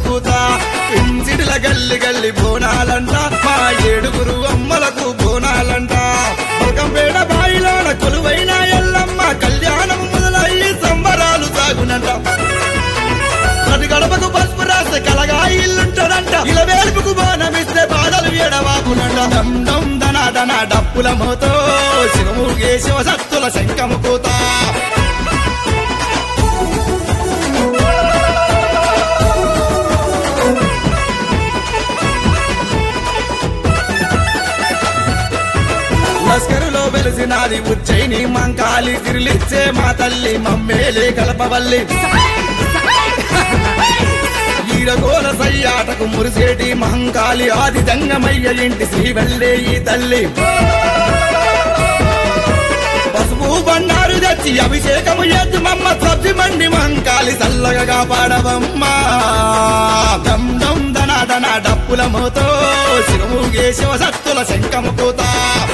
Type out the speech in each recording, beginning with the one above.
కూత ఇంజిడిల గల్లి గల్లి బోనాలంట మా ఏడుగురు అమ్మలకు బోనాలంట బల్కంపేట బాయిలోన కొలువైన ఎల్లమ్మ కళ్యాణం మొదలయ్యి సంబరాలు సాగునంట ప్రతి గడపకు పసుపు రాస్తే కలగా ఇల్లుంటాడంట ఇలా వేలుపుకు బాణమిస్తే బాధలు ఎడవాపునంట దమ్ దమ్ దన దన డప్పుల మోతో శివముగే శివ సత్తుల శంఖము కూత లస్కరులో వెలిసినాది ఉచ్చైని మంకాలి తిరిలిచ్చే మా తల్లి మమ్మేలే కలపవల్లి ఈడగోల సయ్యాటకు మురిసేటి మహంకాళి ఆది జంగమయ్య ఇంటి శ్రీవల్లే ఈ తల్లి పసుపు బండారు తెచ్చి అభిషేకము ఎద్దు మమ్మ సబ్జి మండి మహంకాళి చల్లగా కాపాడవమ్మా దం దం దన దన డప్పుల మోతో శివముగే శివ సత్తుల శంఖము కూతా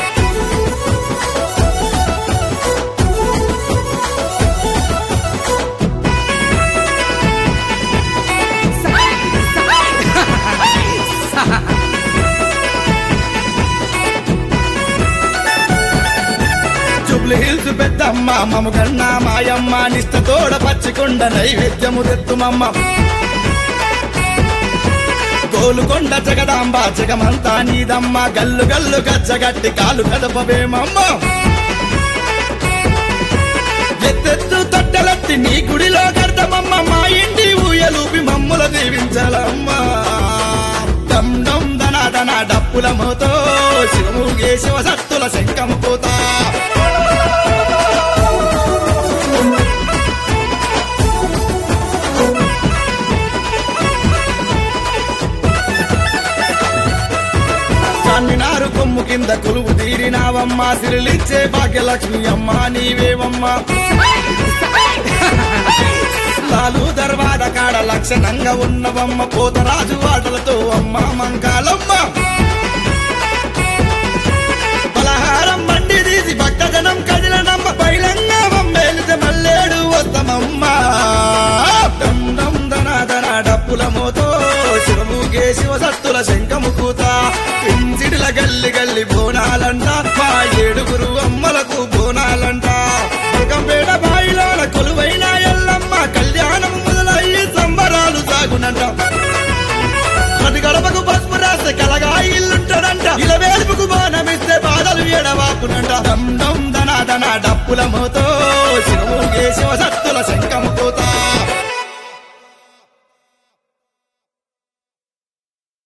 జుబ్లీ హిల్స్ పెద్దమ్మ మమ్మ కన్నా మాయమ్మ నిష్టతోడ పచ్చికొండ నైవేద్యము తెత్తుమమ్మ గోలుకొండ జగదాంబ జగమంతా నీదమ్మ గల్లు గల్లు గచ్చగట్టి కాలు కదపవేమమ్మ ఎత్తెత్తు తట్టలెత్తి నీ గుడిలో కడతామమ్మ మా ఇంటి ఊయలూపి మమ్ముల దీవించాలమ్మా దం దం దన దన డప్పుల మోతో శివముగే శివ సత్తుల శంఖము పోతా చార్మినారు కొమ్ము కింద కొలువు తీరినావమ్మ సిరిలిచ్చే భాగ్యలక్ష్మి అమ్మ నీవేవమ్మా లాలు దర్వాద కాడ లక్షణంగా ఉన్నవమ్మ పోతరాజు ఆటలతో అమ్మ మంకాలమ్మ పలహారం బండి తీసి భక్తజనం కదిలనమ్మ బయలంగా మమ్మేలితే మల్లేడు వస్తామమ్మ దం దం దన దన డప్పుల మోతో శివముగే శివ సత్తుల శంఖము కూత ఇంజిడిల గల్లి గల్లి బోనాలంట మా ఏడుగురు అమ్మలకు బోనాలంట బల్కంపేట బాయిలోన కొలువైన ఎల్లమ్మ కళ్యాణం మొదలయ్యి సంబరాలు సాగునంట ప్రతి గడపకు పసుపు రాస్తే కలగా ఇల్లుంటాడంట ఇలా వేలుపుకు బాణమిస్తే బాధలు ఎడవాకునంట దం దం దన దన డప్పుల మోతో